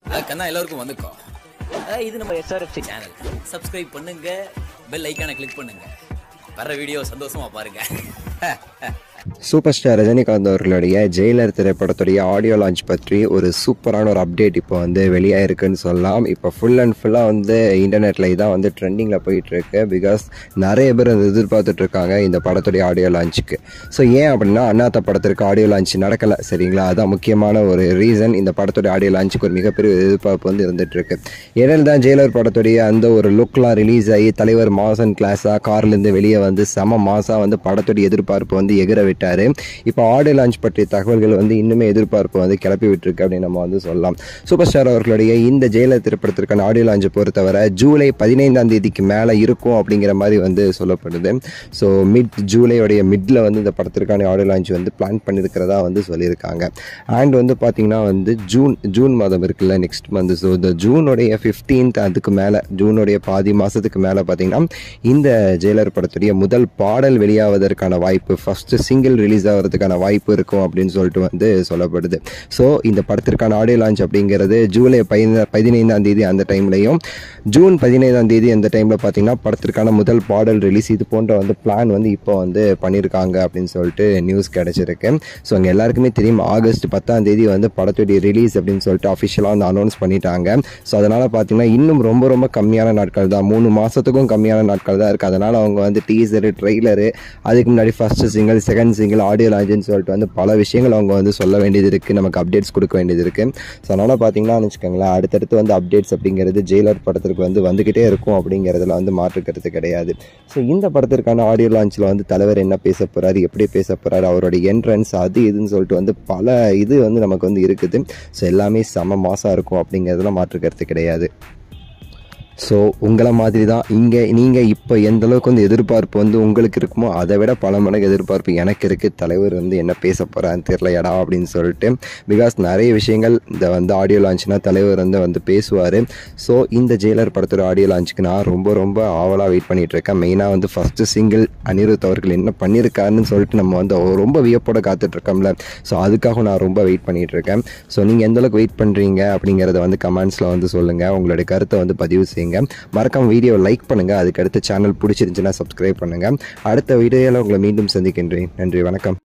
அதுக்கண்ணா எல்லாருக்கும் வந்துக்கோ அஹ் இது நம்ம எஸ்ஆர்எஃப்சி சேனல் சப்ஸ்கிரைப் பண்ணுங்க பெல் ஐக்கானை கிளிக் பண்ணுங்க வர வீடியோ சந்தோஷமா பாருங்க சூப்பர் ஸ்டார் ரஜினிகாந்த் அவர்களுடைய ஜெயிலர் திரைப்படத்துடைய ஆடியோ லான்ச் பற்றி ஒரு சூப்பரான ஒரு அப்டேட் இப்போ வந்து வெளியாயிருக்குன்னு சொல்லலாம் இப்போ ஃபுல் அண்ட் ஃபுல்லாக வந்து இன்டர்நெட்டில் இதான் வந்து ட்ரெண்டிங்கில் போயிட்டு இருக்கு பிகாஸ் நிறைய பேர் வந்து எதிர்பார்த்துட்டு இருக்காங்க இந்த படத்துடைய ஆடியோ லான்ச்சுக்கு ஸோ ஏன் அப்படின்னா அண்ணாத்த படத்திற்கு ஆடியோ லான்ச் நடக்கலை சரிங்களா அதான் முக்கியமான ஒரு ரீசன் இந்த படத்துடைய ஆடியோ லான்ச்சுக்கு ஒரு மிகப்பெரிய எதிர்பார்ப்பு வந்து இருந்துட்டு இருக்கு இடையில தான் ஜெயிலர் படத்துடைய அந்த ஒரு லுக்லாம் ரிலீஸ் ஆகி தலைவர் மாசன் கிளாஸாக கார்லேருந்து வெளியே வந்து செம மாசாக வந்து படத்துடைய எதிர்பார்ப்பு வந்து எகிற விட்டாரு இப்போ ஆடியோ லான்ச் பற்றிய தகவல்கள் வந்து இன்னுமே எதிர்பார்ப்பு வந்து கிளப்பி விட்டுருக்கு அப்படின்னு நம்ம வந்து சொல்லலாம் சூப்பர் ஸ்டார் அவர்களுடைய இந்த ஜெயிலர் திரைப்படத்திற்கான ஆடியோ லான்ச்சை பொறுத்தவரை ஜூலை பதினைந்தாம் தேதிக்கு மேலே இருக்கும் அப்படிங்கிற மாதிரி வந்து சொல்லப்படுது ஸோ மிட் ஜூலையோடைய மிட்ல வந்து இந்த படத்திற்கான ஆடியோ லான்ச் வந்து பிளான் பண்ணியிருக்கிறதா வந்து சொல்லியிருக்காங்க அண்ட் வந்து பார்த்தீங்கன்னா வந்து ஜூன் ஜூன் மாதம் இருக்குல்ல நெக்ஸ்ட் மந்த் ஸோ இந்த ஜூனுடைய ஃபிஃப்டீன்த் அதுக்கு மேலே ஜூனுடைய பாதி மாதத்துக்கு மேலே பார்த்தீங்கன்னா இந்த ஜெயிலர் படத்துடைய முதல் பாடல் வெளியாவதற்கான வாய்ப்பு ஃபர்ஸ்ட் சிங்கிள் ரிலீஸ் ஆகிறதுக்கான வாய்ப்பு இருக்கும் அப்படின்னு சொல்லிட்டு வந்து சொல்லப்படுது ஸோ இந்த படத்திற்கான ஆடியோ லான்ச் அப்படிங்கிறது ஜூலை பதினா பதினைந்தாம் தேதி அந்த டைம்லையும் ஜூன் பதினைந்தாம் தேதி அந்த டைமில் பார்த்தீங்கன்னா படத்திற்கான முதல் பாடல் ரிலீஸ் இது போன்ற வந்து பிளான் வந்து இப்போ வந்து பண்ணியிருக்காங்க அப்படின்னு சொல்லிட்டு நியூஸ் கிடைச்சிருக்கு ஸோ அங்கே எல்லாருக்குமே தெரியும் ஆகஸ்ட் பத்தாம் தேதி வந்து படத்துடைய ரிலீஸ் அப்படின்னு சொல்லிட்டு அஃபிஷியலாக வந்து அனௌன்ஸ் பண்ணிட்டாங்க ஸோ அதனால் பார்த்தீங்கன்னா இன்னும் ரொம்ப ரொம்ப கம்மியான நாட்கள் தான் மூணு மாதத்துக்கும் கம்மியான நாட்கள் தான் இருக்குது அதனால் அவங்க வந்து டீசரு ட்ரெய்லரு அதுக்கு முன்னாடி first single second single audio லான்ச்சுன்னு சொல்லிட்டு வந்து பல விஷயங்கள் அவங்க வந்து சொல்ல வேண்டியது இருக்குது நமக்கு அப்டேட்ஸ் கொடுக்க வேண்டியது இருக்குது ஸோ அதனால் பார்த்தீங்கன்னா வச்சுக்கோங்களேன் அடுத்தடுத்து வந்து அப்டேட்ஸ் அப்படிங்கிறது ஜெயிலர் படத்திற்கு வந்து வந்துக்கிட்டே இருக்கும் அப்படிங்கிறதுல வந்து மாற்றுக்கிறது கிடையாது ஸோ இந்த படத்திற்கான ஆடியோ லான்ச்சில் வந்து தலைவர் என்ன பேச போகிறாரு எப்படி பேச போகிறாரு அவரோட என்ட்ரன்ஸ் அது இதுன்னு சொல்லிட்டு வந்து பல இது வந்து நமக்கு வந்து இருக்குது ஸோ எல்லாமே செம மாசாக இருக்கும் அப்படிங்கிறதுல மாற்றுக்கிறது கிடையாது ஸோ உங்களை மாதிரி தான் இங்கே நீங்கள் இப்போ எந்த அளவுக்கு வந்து எதிர்பார்ப்பு வந்து உங்களுக்கு இருக்குமோ அதை விட பல மடங்கு எதிர்பார்ப்பு எனக்கு இருக்குது தலைவர் வந்து என்ன பேச போகிறான்னு தெரில எடா அப்படின்னு சொல்லிட்டு பிகாஸ் நிறைய விஷயங்கள் இந்த வந்து ஆடியோ லான்ச்னா தலைவர் வந்து வந்து பேசுவார் ஸோ இந்த ஜெயிலர் படத்தோட ஆடியோ லான்ச்சுக்கு நான் ரொம்ப ரொம்ப ஆவலாக வெயிட் பண்ணிட்டு இருக்கேன் மெயினாக வந்து ஃபஸ்ட்டு சிங்கிள் அனிருத் அவர்கள் என்ன பண்ணியிருக்காருன்னு சொல்லிட்டு நம்ம வந்து ரொம்ப வியப்போட காத்துட்ருக்கோம்ல ஸோ அதுக்காக நான் ரொம்ப வெயிட் பண்ணிட்டு இருக்கேன் ஸோ நீங்கள் எந்த அளவுக்கு வெயிட் பண்ணுறீங்க அப்படிங்கிறத வந்து கமெண்ட்ஸில் வந்து சொல்லுங்கள் உங்களுடைய கருத்தை வந்து பதிவு செய்யுங்க மறக்காம வீடியோ லைக் பண்ணுங்கள் அதுக்கடுத்து சேனல் பிடிச்சிருந்துச்சுன்னா சப்ஸ்கிரைப் பண்ணுங்கள் அடுத்த வீடியோவில் உங்களை மீண்டும் சந்திக்கின்றேன் நன்றி வணக்கம்